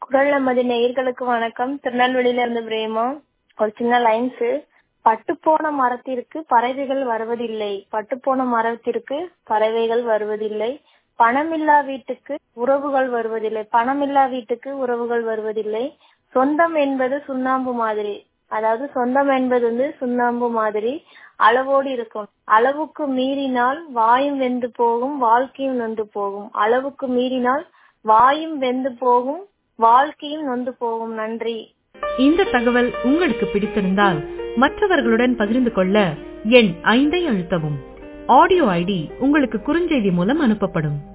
குரல் நமது நேயர்களுக்கு வணக்கம் திருநெல்வேலியில இருந்து பிரேமா ஒரு சின்ன லைன்ஸ் பட்டுப்போன மரத்திற்கு பறவைகள் வருவதில்லை பட்டுப்போன மரத்திற்கு பறவைகள் வருவதில்லை பணமில்லா வீட்டுக்கு உறவுகள் வருவதில்லை பணமில்லா வீட்டுக்கு உறவுகள் வருவதில்லை சொந்தம் என்பது சுண்ணாம்பு மாதிரி அதாவது சொந்தம் என்பது வந்து சுண்ணாம்பு மாதிரி அளவோடு இருக்கும் அளவுக்கு மீறினால் வாயும் வெந்து போகும் வாழ்க்கையும் நொந்து போகும் அளவுக்கு மீறினால் வாயும் வெந்து போகும் வாழ்க்கையும் நொந்து போகும் நன்றி இந்த தகவல் உங்களுக்கு பிடித்திருந்தால் மற்றவர்களுடன் பகிர்ந்து கொள்ள எண் ஐந்தை அழுத்தவும் ஆடியோ ஐடி உங்களுக்கு குறுஞ்செய்தி மூலம் அனுப்பப்படும்